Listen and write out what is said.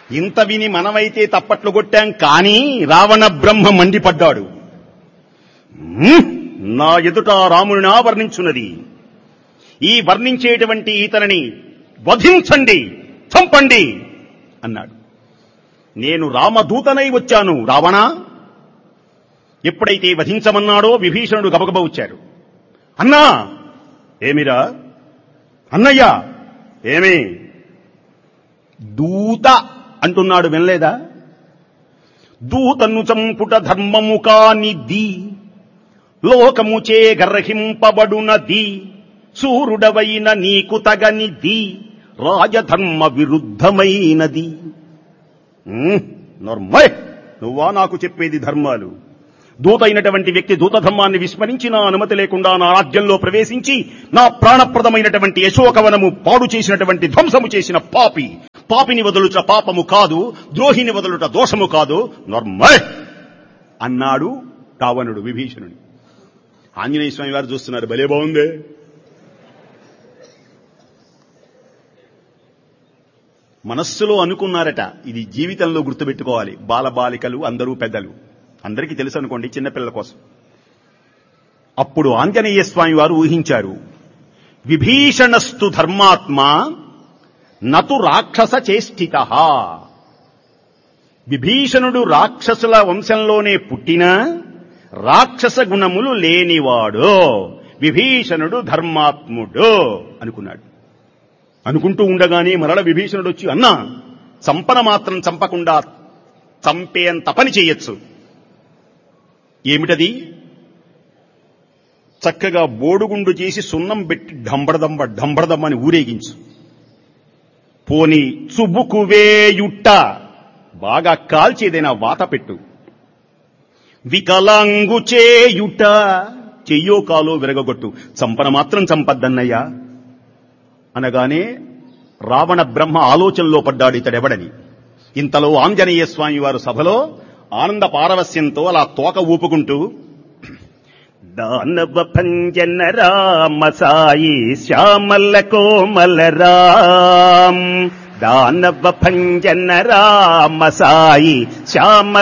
ఇంత విని మనమైతే తప్పట్లు కొట్టాం కానీ రావణ బ్రహ్మ మండిపడ్డాడు "హ్మ్, నా ఎదుట రాముడిని వర్ణించున్నది ఈ వర్ణించేటువంటి ఇతనిని వధించండి చంపండి అన్నాడు నేను రామదూతనై వచ్చాను రావణ ఎప్పుడైతే వధించమన్నాడో విభీషణుడు గబగబ వచ్చారు అన్నా ఏమిరా అన్నయ్య ఏమి దూత అంటున్నాడు వినలేదా దూతను చంపుట ధర్మము కానిది లోకముచే గర్హింపబడునది సూర్యుడవైన నీకు తగనిది రాజధర్మ విరుద్ధమైనది ఉమ్, నోర్మయ్ నువ్వా నాకు చెప్పేది ధర్మాలు దూత అయినటువంటి వ్యక్తి దూత ధర్మాన్ని విస్మరించి నా అనుమతి లేకుండా నా రాజ్యంలో ప్రవేశించి నా ప్రాణప్రదమైనటువంటి యశోకవనము పాడు చేసినటువంటి ధ్వంసము చేసిన పాపి పాపిని వదులుట పాపము కాదు ద్రోహిని వదులుట దోషము కాదు నర్మయ్ అన్నాడు రావణుడు విభీషణుని ఆంజనేయ స్వామి వారు చూస్తున్నారు భలే బాగుందే మనస్సులో అనుకున్నారట ఇది జీవితంలో గుర్తుపెట్టుకోవాలి బాలబాలికలు అందరూ పెద్దలు అందరికీ తెలుసు అనుకోండి చిన్నపిల్లల కోసం అప్పుడు ఆంజనేయ స్వామి వారు ఊహించారు విభీషణస్తు ధర్మాత్మ నతు రాక్షస చేష్టిత విభీషణుడు రాక్షసుల వంశంలోనే పుట్టిన రాక్షస గుణములు లేనివాడు విభీషణుడు ధర్మాత్ముడు అనుకున్నాడు అనుకుంటూ ఉండగానే మరల విభీషణుడు వచ్చి అన్నా చంపన మాత్రం చంపకుండా చంపేంత పని చేయొచ్చు ఏమిటది చక్కగా బోడుగుండు చేసి సున్నం పెట్టి డంబడదంబ డంబడదమ్మని ఊరేగించు పోని చుబుకు వేయుట్ట బాగా కాల్చేదైనా వాత పెట్టు వికలాంగు చేయుట చెయ్యో కాలో విరగొట్టు చంపన మాత్రం చంపద్దన్నయ్యా అనగానే రావణ బ్రహ్మ ఆలోచనలో పడ్డాడు ఇతడెవడని ఇంతలో ఆంజనేయ స్వామి వారు సభలో ఆనంద పారవస్యంతో అలా తోక ఊపుకుంటూ దానవ భంజన రామ సాయి శ్యామల కోమల రామ్ దానవ భంజన రామ సాయి శ్యామల